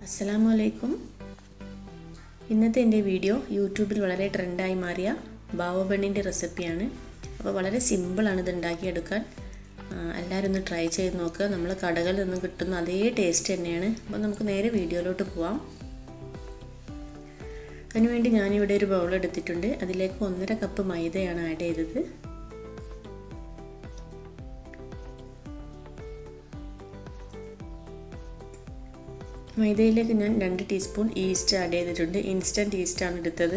അസ്സലാമു അലൈക്കും ഇന്നത്തെ എൻ്റെ വീഡിയോ യൂട്യൂബിൽ വളരെ ട്രെൻഡായി മാറിയ ബാവബണ്ണിൻ്റെ റെസിപ്പിയാണ് അപ്പോൾ വളരെ സിമ്പിളാണ് ഇത് ഉണ്ടാക്കിയെടുക്കാൻ ആ, എല്ലാവരും ഒന്ന് ട്രൈ ചെയ്ത് നോക്കുക നമ്മൾ കടകളിൽ നിന്ന് കിട്ടുന്ന അതേ ടേസ്റ്റ് തന്നെയാണ് അപ്പോൾ നമുക്ക് നേരെ വീഡിയോയിലോട്ട് പോവാം അതിനുവേണ്ടി ഞാനിവിടെ ഒരു ബൗൾ എടുത്തിട്ടുണ്ട് അതിലേക്ക് ഒന്നര കപ്പ് മൈദയാണ് ആഡ് ചെയ്തത് മൈദയിലേക്ക് ഞാൻ രണ്ട് ടീസ്പൂൺ ഈസ്റ്റ് ആഡ് ചെയ്തിട്ടുണ്ട് ഇൻസ്റ്റൻറ്റ് ഈസ്റ്റാണ് എടുത്തത്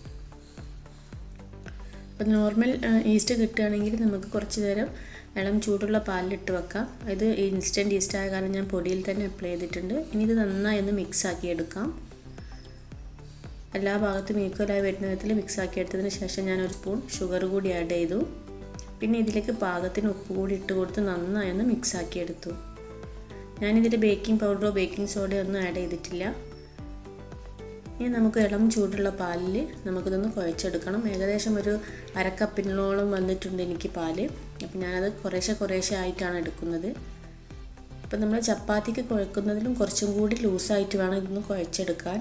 അപ്പോൾ നോർമൽ ഈസ്റ്റ് കിട്ടുകയാണെങ്കിൽ നമുക്ക് കുറച്ച് നേരം ഇളം ചൂടുള്ള പാലിലിട്ട് വെക്കാം ഇത് ഇൻസ്റ്റൻറ്റ് ഈസ്റ്റ് ആയ കാരണം ഞാൻ പൊടിയിൽ തന്നെ അപ്ലൈ ചെയ്തിട്ടുണ്ട് ഇനി ഇത് നന്നായി ഒന്ന് മിക്സ് ആക്കി എടുക്കാം എല്ലാ ഭാഗത്തും ഈക്വലായി വരുന്ന വിധത്തിൽ മിക്സ് ആക്കി എടുത്തതിന് ശേഷം ഞാൻ ഒരു സ്പൂൺ ഷുഗർ കൂടി ആഡ് ചെയ്തു പിന്നെ ഇതിലേക്ക് പാകത്തിന് ഉപ്പ് കൂടി ഇട്ട് കൊടുത്ത് നന്നായി ഒന്ന് മിക്സ് ആക്കി എടുത്തു ഞാനിതിൽ ബേക്കിംഗ് പൗഡറോ ബേക്കിംഗ് സോഡയോ ഒന്നും ആഡ് ചെയ്തിട്ടില്ല ഇനി നമുക്ക് ഇളം ചൂടുള്ള പാലിൽ നമുക്കിതൊന്ന് കുഴച്ചെടുക്കണം ഏകദേശം ഒരു അരക്കപ്പിനോളം വന്നിട്ടുണ്ട് എനിക്ക് പാല് അപ്പം ഞാനത് കുറേശ്ശെ കുറേശ്ശെ ആയിട്ടാണ് എടുക്കുന്നത് അപ്പം നമ്മൾ ചപ്പാത്തിക്ക് കുഴക്കുന്നതിലും കുറച്ചും കൂടി ലൂസായിട്ട് വേണം ഇതൊന്ന് കുഴച്ചെടുക്കാൻ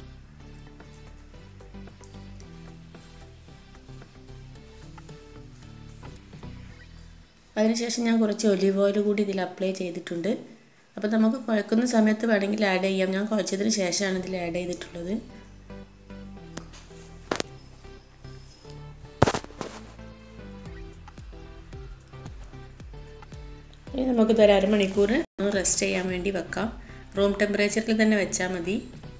അതിനുശേഷം ഞാൻ കുറച്ച് ഒലിവ് ഓയിൽ കൂടി ഇതിൽ അപ്ലൈ ചെയ്തിട്ടുണ്ട് അപ്പോൾ നമുക്ക് കുഴക്കുന്ന സമയത്ത് വേണമെങ്കിൽ ആഡ് ചെയ്യാം ഞാൻ കുഴച്ചതിന് ശേഷമാണ് ഇതിൽ ആഡ് ചെയ്തിട്ടുള്ളത് ഇനി നമുക്കിത് ഒരു അരമണിക്കൂർ റെസ്റ്റ് ചെയ്യാൻ വേണ്ടി വെക്കാം റൂം ടെമ്പറേച്ചറിൽ തന്നെ വെച്ചാൽ മതി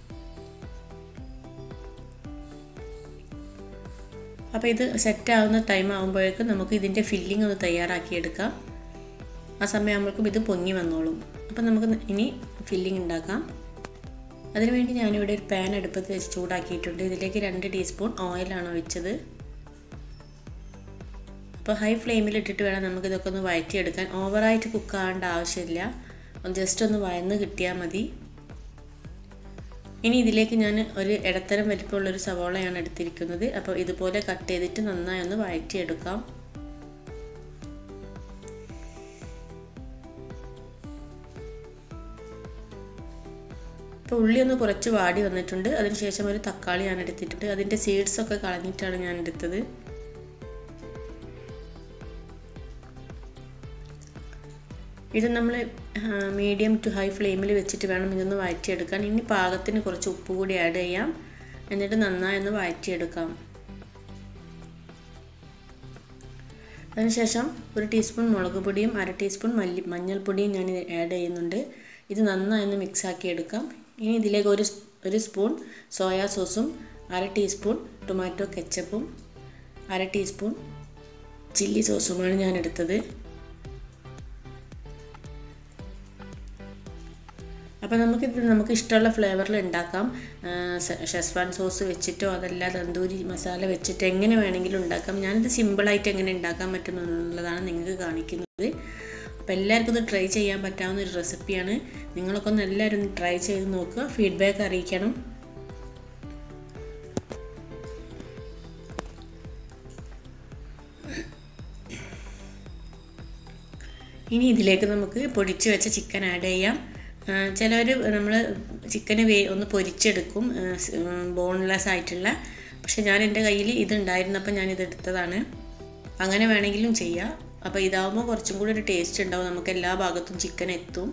അപ്പോൾ ഇത് സെറ്റ് ആവുന്ന ടൈം ആകുമ്പോഴേക്കും നമുക്ക് ഇതിൻ്റെ ഫില്ലിംഗ് ഒന്ന് തയ്യാറാക്കിയെടുക്കാം ആ സമയമാകുമ്പോഴേക്കും ഇത് പൊങ്ങി വന്നോളും അപ്പം നമുക്ക് ഇനി ഫില്ലിംഗ് ഉണ്ടാക്കാം അതിനുവേണ്ടി ഞാനിവിടെ ഒരു പാൻ അടുപ്പത്ത് വെച്ച് ചൂടാക്കിയിട്ടുണ്ട് ഇതിലേക്ക് രണ്ട് ടീസ്പൂൺ ഓയിലാണ് ഒഴിച്ചത് അപ്പോൾ ഹൈ ഫ്ലെയിമിൽ ഇട്ടിട്ട് വേണം നമുക്കിതൊക്കെ ഒന്ന് വഴറ്റിയെടുക്കാൻ ഓവറായിട്ട് കുക്കാവേണ്ട ആവശ്യമില്ല ജസ്റ്റ് ഒന്ന് വയന്ന് കിട്ടിയാൽ മതി ഇനി ഇതിലേക്ക് ഞാൻ ഒരു ഇടത്തരം വലിപ്പമുള്ളൊരു സവോളയാണ് എടുത്തിരിക്കുന്നത് അപ്പോൾ ഇതുപോലെ കട്ട് ചെയ്തിട്ട് നന്നായി ഒന്ന് വഴറ്റിയെടുക്കാം ഇപ്പോൾ ഉള്ളി ഒന്ന് കുറച്ച് വാടി വന്നിട്ടുണ്ട് അതിനുശേഷം ഒരു തക്കാളി ഞാൻ എടുത്തിട്ടുണ്ട് അതിൻ്റെ സീഡ്സ് ഒക്കെ കളഞ്ഞിട്ടാണ് ഞാൻ എടുത്തത് ഇത് നമ്മൾ മീഡിയം ടു ഹൈ ഫ്ലെയിമിൽ വെച്ചിട്ട് വേണം ഇതൊന്ന് വഴറ്റിയെടുക്കാൻ ഇനി പാകത്തിന് കുറച്ച് ഉപ്പ് കൂടി ആഡ് ചെയ്യാം എന്നിട്ട് നന്നായി ഒന്ന് വഴറ്റിയെടുക്കാം അതിനുശേഷം ഒരു ടീസ്പൂൺ മുളക് പൊടിയും അര ടീസ്പൂൺ മല്ലി മഞ്ഞൾപ്പൊടിയും ഞാൻ ആഡ് ചെയ്യുന്നുണ്ട് ഇത് നന്നായി ഒന്ന് മിക്സ് ആക്കി എടുക്കാം ഇനി ഇതിലേക്ക് ഒരു ഒരു സ്പൂൺ സോയാ സോസും അര ടീസ്പൂൺ ടൊമാറ്റോ കെച്ചപ്പും അര ടീസ്പൂൺ ചില്ലി സോസുമാണ് ഞാൻ എടുത്തത് അപ്പോൾ നമുക്കിത് നമുക്ക് ഇഷ്ടമുള്ള ഫ്ലേവറിൽ ഉണ്ടാക്കാം ഷെസ്വാൻ സോസ് വെച്ചിട്ടോ അതല്ല തന്തൂരി മസാല വെച്ചിട്ടോ എങ്ങനെ വേണമെങ്കിലും ഉണ്ടാക്കാം ഞാനിത് സിമ്പിളായിട്ട് എങ്ങനെ ഉണ്ടാക്കാൻ പറ്റും എന്നുള്ളതാണ് നിങ്ങൾക്ക് കാണിക്കുന്നത് അപ്പോൾ എല്ലാവർക്കും ഇത് ട്രൈ ചെയ്യാൻ പറ്റാവുന്ന ഒരു റെസിപ്പിയാണ് നിങ്ങളൊക്കെ ഒന്ന് എല്ലാവരും ട്രൈ ചെയ്ത് നോക്കുക ഫീഡ്ബാക്ക് അറിയിക്കണം ഇനി ഇതിലേക്ക് നമുക്ക് പൊടിച്ച് വെച്ച ചിക്കൻ ആഡ് ചെയ്യാം ചിലർ നമ്മൾ ചിക്കന് വേ ഒന്ന് പൊരിച്ചെടുക്കും ബോൺലെസ് ആയിട്ടുള്ള പക്ഷെ ഞാൻ എൻ്റെ കയ്യിൽ ഇതുണ്ടായിരുന്നപ്പോൾ ഞാൻ ഇതെടുത്തതാണ് അങ്ങനെ വേണമെങ്കിലും ചെയ്യാം അപ്പോൾ ഇതാവുമ്പോൾ കുറച്ചും കൂടി ഒരു ടേസ്റ്റ് ഉണ്ടാവും നമുക്ക് എല്ലാ ഭാഗത്തും ചിക്കൻ എത്തും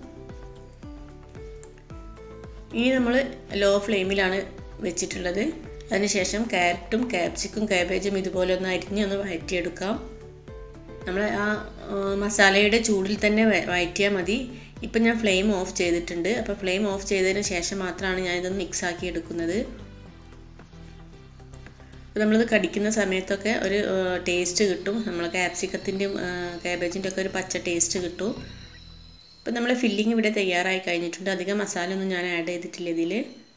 ഇനി നമ്മൾ ലോ ഫ്ലെയിമിലാണ് വെച്ചിട്ടുള്ളത് അതിനുശേഷം ക്യാരറ്റും ക്യാപ്സിക്കും കാബേജും ഇതുപോലെ ഒന്ന് അരിഞ്ഞ് ഒന്ന് വഴറ്റിയെടുക്കാം നമ്മൾ ആ മസാലയുടെ ചൂടിൽ തന്നെ വഴറ്റിയാൽ മതി ഇപ്പം ഞാൻ ഫ്ലെയിം ഓഫ് ചെയ്തിട്ടുണ്ട് അപ്പോൾ ഫ്ലെയിം ഓഫ് ചെയ്തതിന് ശേഷം മാത്രമാണ് ഞാനിതൊന്ന് മിക്സ് ആക്കി എടുക്കുന്നത് അപ്പോൾ നമ്മളിത് കടിക്കുന്ന സമയത്തൊക്കെ ഒരു ടേസ്റ്റ് കിട്ടും നമ്മൾ ക്യാപ്സിക്കത്തിൻ്റെയും കാബേജിൻ്റെ ഒക്കെ ഒരു പച്ച ടേസ്റ്റ് കിട്ടും അപ്പോൾ നമ്മൾ ഫില്ലിംഗ് ഇവിടെ തയ്യാറായി കഴിഞ്ഞിട്ടുണ്ട് അധികം മസാല ഒന്നും ഞാൻ ആഡ് ചെയ്തിട്ടില്ല ഇതിൽ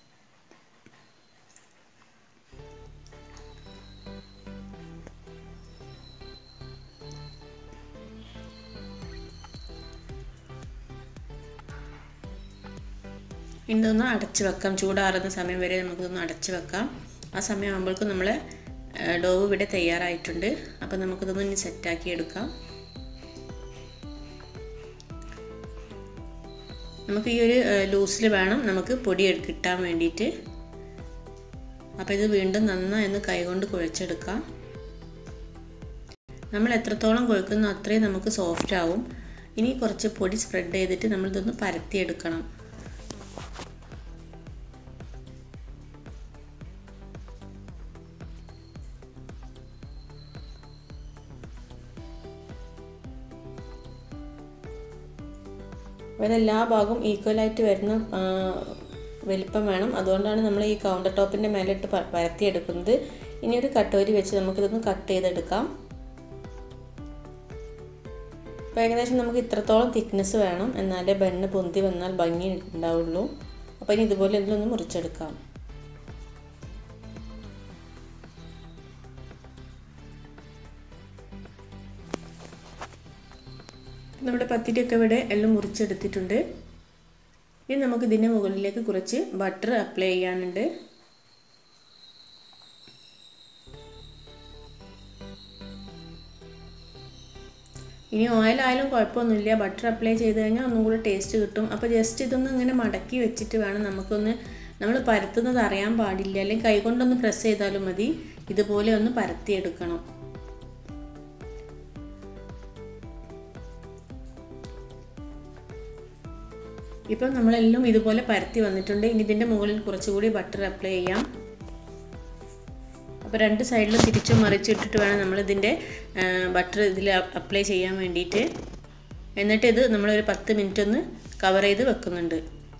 ഇതൊന്ന് അടച്ച് വെക്കാം ചൂടാറുന്ന സമയം വരെ നമുക്കിതൊന്ന് അടച്ച് വെക്കാം ആ സമയം ആകുമ്പോഴേക്കും നമ്മൾ ഡോവ് ഇവിടെ തയ്യാറായിട്ടുണ്ട് അപ്പോൾ നമുക്കിതൊന്ന് ഇനി സെറ്റാക്കി എടുക്കാം നമുക്ക് ഈ ഒരു ലൂസിൽ വേണം നമുക്ക് പൊടി കിട്ടാൻ വേണ്ടിയിട്ട് അപ്പോൾ ഇത് വീണ്ടും നന്നായി ഒന്ന് കൈകൊണ്ട് കുഴച്ചെടുക്കാം നമ്മൾ എത്രത്തോളം കുഴക്കുന്നോ അത്രയും നമുക്ക് സോഫ്റ്റ് ആവും ഇനി കുറച്ച് പൊടി സ്പ്രെഡ് ചെയ്തിട്ട് നമ്മളിതൊന്ന് പരത്തിയെടുക്കണം ഇതെല്ലാ ഭാഗവും ഈക്വലായിട്ട് വരുന്ന വലിപ്പം വേണം അതുകൊണ്ടാണ് നമ്മൾ ഈ കൗണ്ടർ ടോപ്പിൻ്റെ മേലിട്ട് പരത്തിയെടുക്കുന്നത് ഇനി ഒരു കട്ടോരി വെച്ച് നമുക്കിതൊന്ന് കട്ട് ചെയ്തെടുക്കാം അപ്പോൾ ഏകദേശം നമുക്ക് ഇത്രത്തോളം തിക്നെസ് വേണം എന്നാലേ ബണ്ണ് പൊന്തി വന്നാൽ ഭംഗി ഉണ്ടാവുള്ളൂ അപ്പോൾ ഇനി ഇതുപോലെ ഇതിലൊന്ന് മുറിച്ചെടുക്കാം നമ്മുടെ പത്തിരിയൊക്കെ ഇവിടെ എല്ലാം മുറിച്ചെടുത്തിട്ടുണ്ട് ഇനി നമുക്ക് ഇതിൻ്റെ മുകളിലേക്ക് കുറച്ച് ബട്ടർ അപ്ലൈ ചെയ്യാനുണ്ട് ഇനി ഓയിൽ ആയാലും കുഴപ്പമൊന്നുമില്ല ബട്ടർ അപ്ലൈ ചെയ്ത് കഴിഞ്ഞാൽ ഒന്നും കൂടി ടേസ്റ്റ് കിട്ടും അപ്പോൾ ജസ്റ്റ് ഇതൊന്ന് ഇങ്ങനെ മടക്കി വെച്ചിട്ട് വേണം നമുക്കൊന്ന് നമ്മൾ പരത്തുന്നത് അറിയാൻ പാടില്ല അല്ലെങ്കിൽ കൈകൊണ്ടൊന്ന് പ്രസ് ചെയ്താലും മതി ഇതുപോലെ ഒന്ന് പരത്തിയെടുക്കണം ഇപ്പം നമ്മളെല്ലാം ഇതുപോലെ പരത്തി വന്നിട്ടുണ്ട് ഇനി ഇതിൻ്റെ മുകളിൽ കുറച്ചുകൂടി ബട്ടർ അപ്ലൈ ചെയ്യാം അപ്പോൾ രണ്ട് സൈഡിലും തിരിച്ചു മറിച്ചിട്ടിട്ട് വേണം നമ്മളിതിൻ്റെ ബട്ടർ ഇതിൽ അപ്ലൈ ചെയ്യാൻ വേണ്ടിയിട്ട് എന്നിട്ട് ഇത് നമ്മളൊരു പത്ത് മിനിറ്റ് ഒന്ന് കവർ ചെയ്ത് വെക്കുന്നുണ്ട്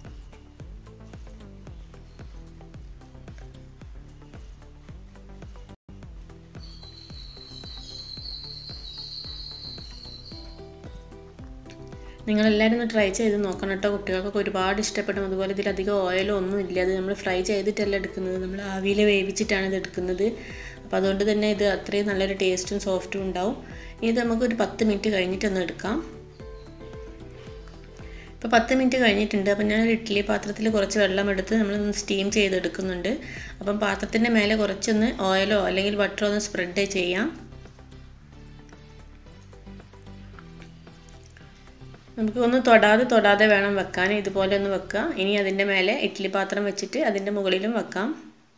നിങ്ങളെല്ലാവരും ഒന്ന് ട്രൈ ചെയ്ത് നോക്കണം കേട്ടോ കുട്ടികൾക്കൊക്കെ ഒരുപാട് ഇഷ്ടപ്പെടും അതുപോലെ ഇതിലധികം ഓയിലോ ഒന്നും ഇല്ല അത് നമ്മൾ ഫ്രൈ ചെയ്തിട്ടല്ല എടുക്കുന്നത് നമ്മൾ ആവിയിൽ വേവിച്ചിട്ടാണ് ഇത് എടുക്കുന്നത് അപ്പോൾ അതുകൊണ്ട് തന്നെ ഇത് അത്രയും നല്ലൊരു ടേസ്റ്റും സോഫ്റ്റും ഉണ്ടാവും ഇനി ഇത് നമുക്കൊരു പത്ത് മിനിറ്റ് കഴിഞ്ഞിട്ടൊന്ന് എടുക്കാം ഇപ്പോൾ പത്ത് മിനിറ്റ് കഴിഞ്ഞിട്ടുണ്ട് അപ്പം ഞാൻ ഒരു ഇഡ്ഡലി പാത്രത്തിൽ കുറച്ച് വെള്ളം എടുത്ത് നമ്മളൊന്ന് സ്റ്റീം ചെയ്തെടുക്കുന്നുണ്ട് അപ്പം പാത്രത്തിൻ്റെ മേലെ കുറച്ചൊന്ന് ഓയിലോ അല്ലെങ്കിൽ ബട്ടറോ ഒന്ന് സ്പ്രെഡ് ചെയ്യാം നമുക്ക് ഒന്ന് തൊടാതെ തൊടാതെ വേണം വെക്കാൻ ഇതുപോലെ ഒന്ന് വെക്കുക ഇനി അതിൻ്റെ മേലെ ഇഡ്ഡലി പാത്രം വെച്ചിട്ട് അതിൻ്റെ മുകളിലും വെക്കാം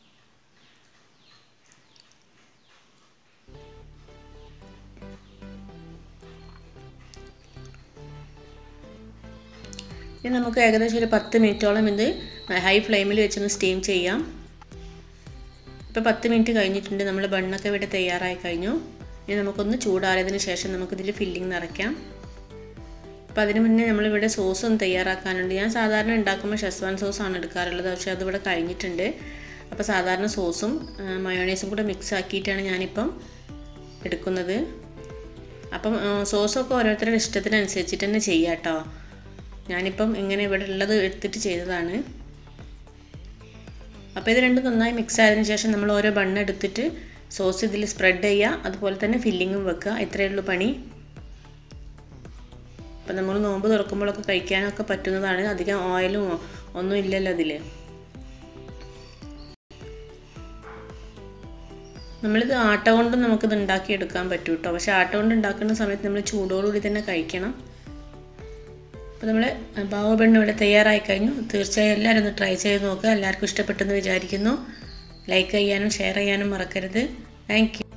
ഇനി നമുക്ക് ഏകദേശം ഒരു പത്ത് മിനിറ്റോളം ഇത് ഹൈ ഫ്ലെയിമിൽ വെച്ചൊന്ന് സ്റ്റീം ചെയ്യാം ഇപ്പോൾ പത്ത് മിനിറ്റ് കഴിഞ്ഞിട്ടുണ്ട് നമ്മൾ ബണ്ണൊക്കെ ഇവിടെ തയ്യാറായി കഴിഞ്ഞു ഇനി നമുക്കൊന്ന് ചൂടാറിയതിന് ശേഷം നമുക്കിതിൽ ഫില്ലിംഗ് നിറയ്ക്കാം അപ്പോൾ അതിന് മുന്നേ നമ്മളിവിടെ സോസ് ഒന്ന് തയ്യാറാക്കാനുണ്ട് ഞാൻ സാധാരണ ഉണ്ടാക്കുമ്പോൾ ഷെസ്വാൻ സോസാണ് എടുക്കാറുള്ളത് പക്ഷേ അതിവിടെ കഴിഞ്ഞിട്ടുണ്ട് അപ്പോൾ സാധാരണ സോസും മയോണൈസും കൂടെ മിക്സ് ആക്കിയിട്ടാണ് ഞാനിപ്പം എടുക്കുന്നത് അപ്പം സോസൊക്കെ ഓരോരുത്തരുടെ ഇഷ്ടത്തിനനുസരിച്ചിട്ട് തന്നെ ചെയ്യാം കേട്ടോ ഞാനിപ്പം ഇങ്ങനെ ഇവിടെ ഉള്ളത് എടുത്തിട്ട് ചെയ്തതാണ് അപ്പോൾ ഇത് രണ്ടും നന്നായി മിക്സ് ആയതിനു ശേഷം നമ്മൾ ഓരോ ബണ്ണ് എടുത്തിട്ട് സോസ് ഇതിൽ സ്പ്രെഡ് ചെയ്യുക അതുപോലെ തന്നെ ഫില്ലിങ്ങും വെക്കുക ഇത്രയേ ഉള്ളൂ പണി അപ്പം നമ്മൾ നോമ്പ് തുറക്കുമ്പോഴൊക്കെ കഴിക്കാനൊക്കെ പറ്റുന്നതാണ് അധികം ഓയിലും ഒന്നും ഇല്ലല്ലോ അതിൽ നമ്മളിത് ആട്ട കൊണ്ടും നമുക്കിത് ഉണ്ടാക്കിയെടുക്കാൻ പറ്റും കേട്ടോ പക്ഷേ ആട്ട കൊണ്ട് ഉണ്ടാക്കുന്ന സമയത്ത് നമ്മൾ ചൂടോടുകൂടി തന്നെ കഴിക്കണം അപ്പോൾ നമ്മൾ ബാവബെണ്ണ് ഇവിടെ തയ്യാറായി കഴിഞ്ഞു തീർച്ചയായും എല്ലാവരും ഒന്ന് ട്രൈ ചെയ്ത് നോക്കുക എല്ലാവർക്കും ഇഷ്ടപ്പെട്ടെന്ന് വിചാരിക്കുന്നു ലൈക്ക് ചെയ്യാനും ഷെയർ ചെയ്യാനും മറക്കരുത് താങ്ക്